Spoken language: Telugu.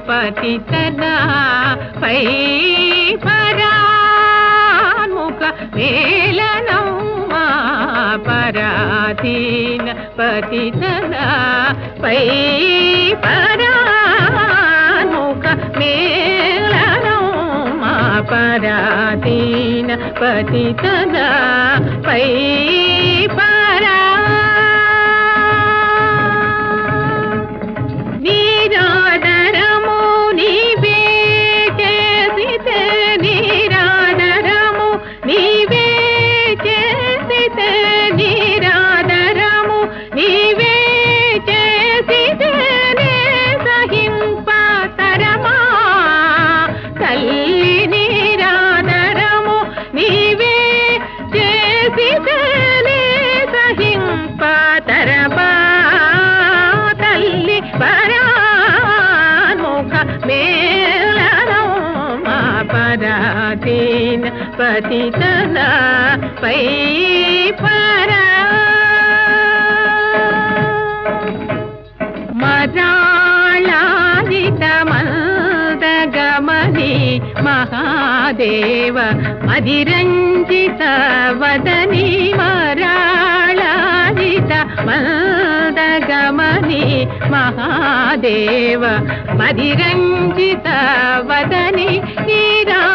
పతితనా పై పరాముఖ మేళనౌమా పరాధీన పతితనా పై పరాముఖ మేళనౌమా పరాధీన పతితనా పై పరా నీరాడరము నీవే చేసితే నీరాడరము నీవే చేసితే నీరాడరము నీవే చేసితే నే సహింపతరమా తల్లి నీరాడరము నీవే చేసితే నే సహింపతరమా తల్లి పరాముఖ మేళనో మా పరాధీన పతితన పై పరా మరాళాదిత మందగమని మహాదేవ మదిరంజిత వదని మరాళాదిత మందగమని మహాదేవ మదిరంజిత వదని నీరా